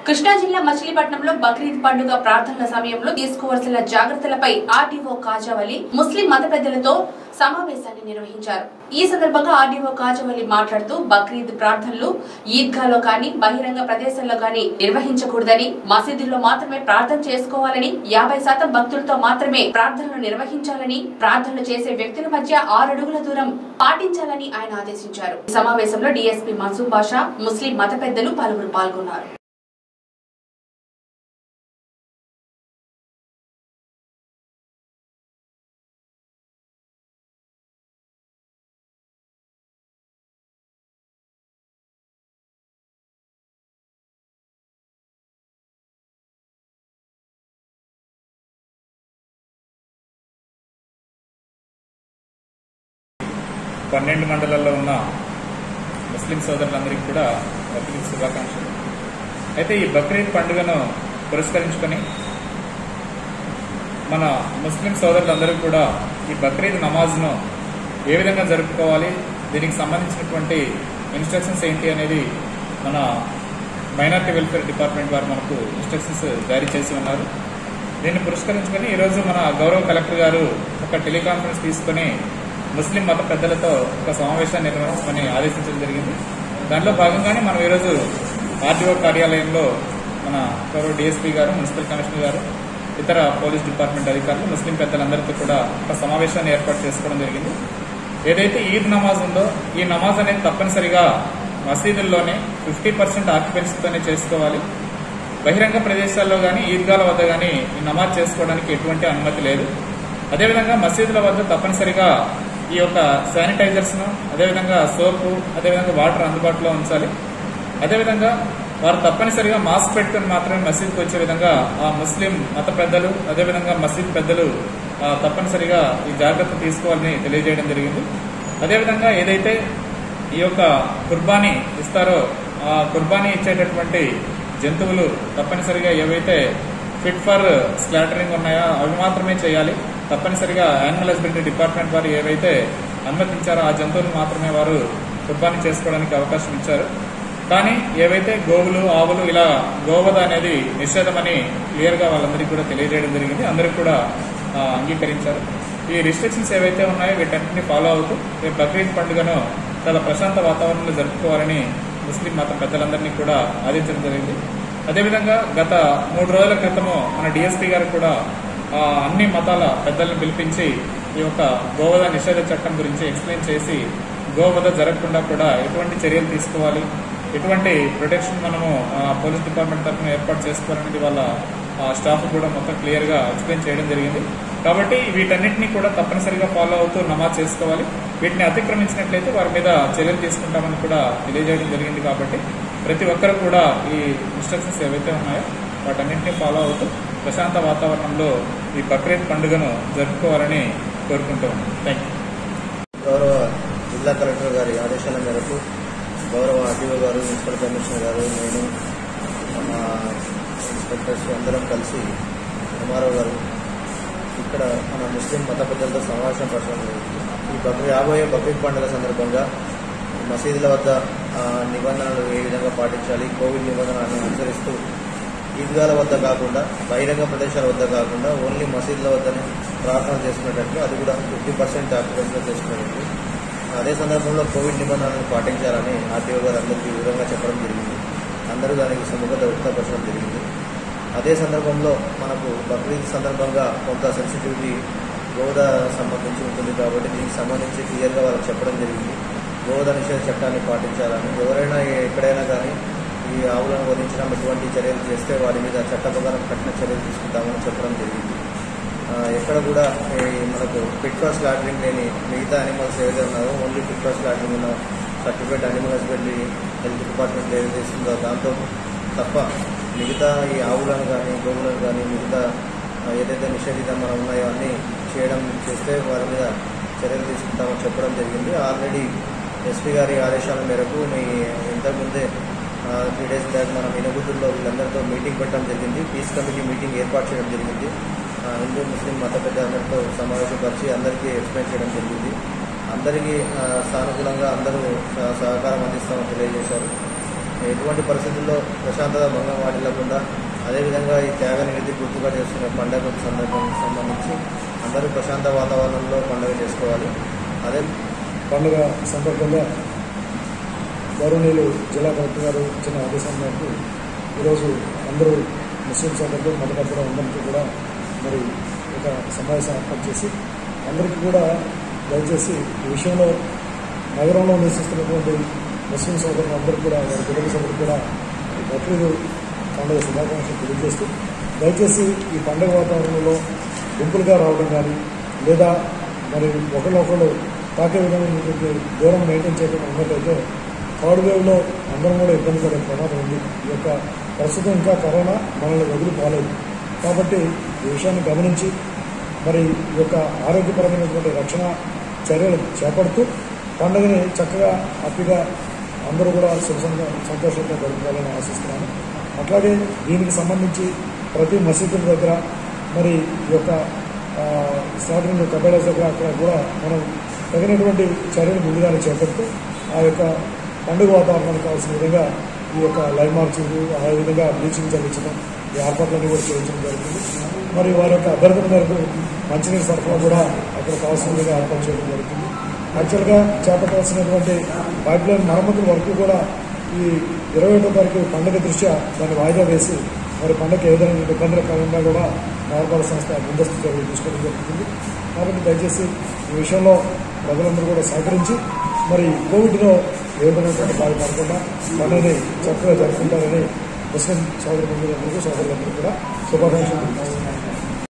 కృష్ణా జిల్లా మచిలీపట్నంలో బక్రీద్ పండుగ ప్రార్థనల సమయంలో తీసుకోవాల్సిన జాగ్రత్తలపై ఆర్డీఓ కాజావలి ముస్లిం మత పెద్దలతో సమావేశాన్ని నిర్వహించారు ఈ సందర్భంగా ఆర్డీఓ కాజావలి మాట్లాడుతూ బక్రీద్ ప్రార్థనలు ఈద్గాలో కానీ బహిరంగ ప్రదేశాల్లో కానీ నిర్వహించకూడదని మసీదుల్లో మాత్రమే ప్రార్థన చేసుకోవాలని యాభై శాతం భక్తులతో మాత్రమే ప్రార్థనలు నిర్వహించాలని ప్రార్థనలు చేసే వ్యక్తుల మధ్య ఆరు అడుగుల దూరం పాటించాలని ఆయన ఆదేశించారు ఈ సమావేశంలో డీఎస్పీ మన్సూర్ బాషా ముస్లిం మత పెద్దలు పలువురు పాల్గొన్నారు పన్నెండు మండలాల్లో ఉన్న ముస్లిం సోదరులందరికీ కూడా బక్రీద్ శుభాకాంక్షలు అయితే ఈ బక్రీద్ పండుగను పురస్కరించుకొని మన ముస్లిం సోదరులందరూ కూడా ఈ బక్రీద్ నమాజ్ను ఏ విధంగా జరుపుకోవాలి దీనికి సంబంధించినటువంటి ఇన్స్ట్రక్షన్స్ ఏంటి అనేది మన మైనార్టీ వెల్ఫేర్ డిపార్ట్మెంట్ వారు మనకు ఇన్స్ట్రక్షన్స్ జారీ చేసి ఉన్నారు దీన్ని పురస్కరించుకొని ఈరోజు మన గౌరవ కలెక్టర్ గారు ఒక టెలికాన్ఫరెన్స్ తీసుకొని ముస్లిం మత పెద్దలతో ఒక సమావేశాన్ని నిర్వహించమని ఆదేశించడం జరిగింది దాంట్లో భాగంగానే మనం ఈరోజు ఆర్డీఓ కార్యాలయంలో మన గౌరవ డిఎస్పీ గారు మున్సిపల్ కమిషనర్ గారు ఇతర పోలీస్ డిపార్ట్మెంట్ అధికారులు ముస్లిం పెద్దలందరితో కూడా ఒక సమావేశాన్ని ఏర్పాటు చేసుకోవడం జరిగింది ఏదైతే ఈద్ నమాజ్ ఉందో ఈ నమాజ్ అనేది తప్పనిసరిగా మసీదుల్లోనే ఫిఫ్టీ పర్సెంట్ ఆక్యుపెన్సీతోనే చేసుకోవాలి బహిరంగ ప్రదేశాల్లో కానీ ఈద్గాల వద్ద కానీ ఈ నమాజ్ చేసుకోవడానికి ఎటువంటి అనుమతి లేదు అదేవిధంగా మసీదుల వద్ద తప్పనిసరిగా ఈ యొక్క శానిటైజర్స్ ను అదేవిధంగా సోపు అదేవిధంగా వాటర్ అందుబాటులో ఉంచాలి అదేవిధంగా వారు తప్పనిసరిగా మాస్క్ పెట్టుకుని మాత్రమే మసీద్కి వచ్చే విధంగా ఆ ముస్లిం మత పెద్దలు అదేవిధంగా మసీద్ పెద్దలు ఆ, తప్పనిసరిగా ఈ జాగ్రత్త తీసుకోవాలని తెలియజేయడం జరిగింది అదేవిధంగా ఏదైతే ఈ యొక్క కుర్బానీ ఇస్తారో ఆ కుర్బానీ ఇచ్చేటటువంటి జంతువులు తప్పనిసరిగా ఏవైతే ఫిట్ ఫర్ స్లాటరింగ్ ఉన్నాయో అవి మాత్రమే చేయాలి తప్పనిసరిగా యానిమల్ హస్బెండరీ డిపార్ట్మెంట్ వారు ఏవైతే అనుమతించారో ఆ జంతువులు మాత్రమే వారు కుర్బానీ చేసుకోవడానికి అవకాశం ఇచ్చారు కానీ ఏవైతే గోవులు ఆవులు ఇలా గోవధ అనేది నిషేధమని క్లియర్ గా వాళ్ళందరికీ కూడా తెలియజేయడం జరిగింది అందరూ కూడా ఆ, అంగీకరించారు ఈ రిస్ట్రిక్షన్స్ ఏవైతే ఉన్నాయో వీటన్నింటినీ ఫాలో అవుతూ రేపు బక్రీద్ పండుగను చాలా ప్రశాంత వాతావరణంలో జరుపుకోవాలని ముస్లిం మత పెద్దలందరినీ కూడా ఆదేశించడం జరిగింది అదేవిధంగా గత మూడు రోజుల క్రితము మన డిఎస్పీ గారు కూడా ఆ, అన్ని మతాల పెద్దలను పిలిపించి ఈ యొక్క గోవధ నిషేధ చట్టం గురించి ఎక్స్ప్లెయిన్ చేసి గోవధ జరగకుండా కూడా ఎటువంటి చర్యలు తీసుకోవాలి ఎటువంటి ప్రొటెక్షన్ మనము ఆ, పోలీస్ డిపార్ట్మెంట్ తరఫున ఏర్పాటు చేసుకోవాలనేది వాళ్ళ ఆ, స్టాఫ్ కూడా మొత్తం క్లియర్ గా ఎక్స్ప్లెయిన్ చేయడం జరిగింది కాబట్టి వీటన్నిటిని కూడా తప్పనిసరిగా ఫాలో అవుతూ నమాజ్ చేసుకోవాలి వీటిని అతిక్రమించినట్లయితే వారి మీద చర్యలు తీసుకుంటామని కూడా తెలియజేయడం జరిగింది కాబట్టి ప్రతి ఒక్కరు కూడా ఈ ఇన్స్ట్రక్షన్స్ ఏవైతే ఉన్నాయో వాటన్నింటినీ ఫాలో అవుతూ ప్రశాంత వాతావరణంలో ఈ బక్రీద్ పండుగను జరుపుకోవాలని కోరుకుంటూ ఉన్నాను థ్యాంక్ యూ గౌరవ జిల్లా కలెక్టర్ గారి ఆదేశాల మేరకు గౌరవ ఆర్టీఓ గారు మున్సిపల్ కమిషనర్ గారు నేను మా ఇన్స్పెక్టర్స్ అందరం కలిసి ఎంఆర్ఓ గారు ఇక్కడ మన ముస్లిం మత పెద్దలతో సమావేశం పరచడం జరిగింది ఈ బక్రీ రాబోయే బక్రీద్ పండుగ సందర్భంగా మసీదుల వద్ద ఆ, నిబంధనలు ఏ విధంగా పాటించాలి కోవిడ్ నిబంధనలను అనుసరిస్తూ ఈద్గాల వద్ద కాకుండా బహిరంగ ప్రదేశాల వద్ద కాకుండా ఓన్లీ మసీదుల వద్దనే ప్రార్థన చేసుకునేటట్లు అది కూడా ఫిఫ్టీ పర్సెంట్ ఆక్యుపెన్సీలో చేసుకునేటట్లు అదే సందర్భంలో కోవిడ్ నిబంధనలను పాటించాలని ఆర్టీఓ గారు అందరికీ వివరంగా చెప్పడం జరిగింది అందరూ దానికి సుముఖత వ్యక్తపరచడం జరిగింది అదే సందర్భంలో మనకు బక్రీద్ సందర్భంగా కొంత సెన్సిటివిటీ గోదా సంబంధించి ఉంటుంది కాబట్టి దీనికి సంబంధించి క్లియర్గా వాళ్ళకి చెప్పడం జరిగింది గోదా నిషేధ చట్టాన్ని పాటించాలని ఎవరైనా ఎక్కడైనా కానీ ఈ ఆవులను వధించడం ఎటువంటి చర్యలు చేస్తే వారి మీద చట్ట ప్రకారం కఠిన చర్యలు తీసుకుంటామని చెప్పడం జరిగింది ఆ, ఎక్కడ కూడా ఈ మనకు పిట్ ఫర్ స్లాటరింగ్ లేని మిగతా అనిమల్స్ ఏదైతే ఉన్నారో ఓన్లీ పిట్ ఫర్ స్లాటరింగ్ ఉన్న certificate animal husbandry health department ఏదైతే ఇస్తుందో దాంతో తప్ప మిగతా ఈ ఆవులను కానీ గోవులను కానీ మిగతా ఆ, ఏదైతే నిషేధిత మనం ఉన్నాయో అన్నీ చేయడం చేస్తే వారి మీద చర్యలు తీసుకుంటామని చెప్పడం జరిగింది ఆల్రెడీ ఎస్పీ గారి ఆదేశాల మేరకు మీ ఇంతకుముందే త్రీ డేస్ బ్యాక్ మనం ఇనగుతుల్లో వీళ్ళందరితో మీటింగ్ పెట్టడం జరిగింది పీస్ కమిటీ మీటింగ్ ఏర్పాటు చేయడం జరిగింది ఆ, హిందూ ముస్లిం మత పెద్దలందరితో సమావేశపరిచి అందరికీ ఎక్స్ప్లెయిన్ చేయడం జరిగింది అందరికీ ఆ, సానుకూలంగా అందరూ సహ- సహకారం అందిస్తామని తెలియజేశారు ఎటువంటి పరిస్థితుల్లో ప్రశాంతత భంగం వాటిల్లకుండా అదేవిధంగా ఈ త్యాగ నిధి గుర్తుగా చేసుకునే పండుగ సందర్భం సంబంధించి అందరూ ప్రశాంత వాతావరణంలో పండుగ చేసుకోవాలి అదే పండుగ సందర్భంగా గౌరవనీయులు జిల్లా కలెక్టర్ గారు ఇచ్చిన ఆదేశం మేరకు ఈరోజు అందరూ ముస్లిం సోదరులు మతపత్ర అందరికీ కూడా మరి ఒక సమావేశం ఏర్పాటు చేసి అందరికీ కూడా దయచేసి ఈ విషయంలో నగరంలో నివసిస్తున్నటువంటి ముస్లిం సోదరులు అందరూ కూడా వారి కుటుంబ సభ్యులు కూడా ఈ బక్రీద్ పండుగ శుభాకాంక్షలు తెలియజేస్తూ దయచేసి ఈ పండుగ వాతావరణంలో గుంపులుగా రావడం కానీ లేదా మరి ఒకళ్ళొకళ్ళు తాకే విధమైనటువంటి దూరం మెయింటైన్ చేయడం ఉన్నట్లయితే థర్డ్ వేవ్లో అందరం కూడా ఇబ్బంది పడే ప్రమాదం ఉంది ఈ యొక్క ప్రస్తుతం ఇంకా కరోనా మనల్ని వదిలి పోలేదు కాబట్టి ఈ విషయాన్ని గమనించి మరి ఈ యొక్క ఆరోగ్యపరమైనటువంటి రక్షణ చర్యలు చేపడుతూ పండుగని చక్కగా హ్యాపీగా అందరూ కూడా శుభ సంతోషంగా గడుపుకోవాలని ఆశిస్తున్నాను అట్లాగే దీనికి సంబంధించి ప్రతి మసీదుల దగ్గర మరి ఈ యొక్క ఆ, స్టార్టింగ్ కబేళాస్ దగ్గర అక్కడ కూడా మనం తగినటువంటి చర్యలు ముందుగానే చేపడుతూ ఆ యొక్క పండుగ వాతావరణానికి కావాల్సిన విధంగా ఈ యొక్క లైవ్ మార్చింగ్ ఆ విధంగా బ్లీచింగ్ చల్లించడం ఈ ఏర్పాట్లన్నీ కూడా చేయించడం జరుగుతుంది మరి వారి యొక్క అభ్యర్థన మేరకు మంచినీరు సరఫరా కూడా అక్కడ కావాల్సిన విధంగా ఏర్పాటు చేయడం జరుగుతుంది యాక్చువల్గా చేపట్టాల్సినటువంటి పైప్ లైన్ మరమ్మతుల వరకు కూడా ఈ ఇరవై ఒకటో తారీఖు పండుగ దృష్ట్యా దాన్ని వాయిదా వేసి మరి పండుగ ఏదైనా ఇబ్బందుల కారణంగా కూడా నగరపాలక సంస్థ ముందస్తు చర్యలు తీసుకోవడం జరుగుతుంది కాబట్టి దయచేసి ఈ విషయంలో ప్రజలందరూ కూడా సహకరించి మరి కోవిడ్లో ఏ విధమైనటువంటి బాధ పడకుండా పండుగని చక్కగా జరుపుకుంటారని ముస్లిం సోదరులందరికీ సోదరులందరూ కూడా శుభాకాంక్షలు తెలియజేస్తున్నాను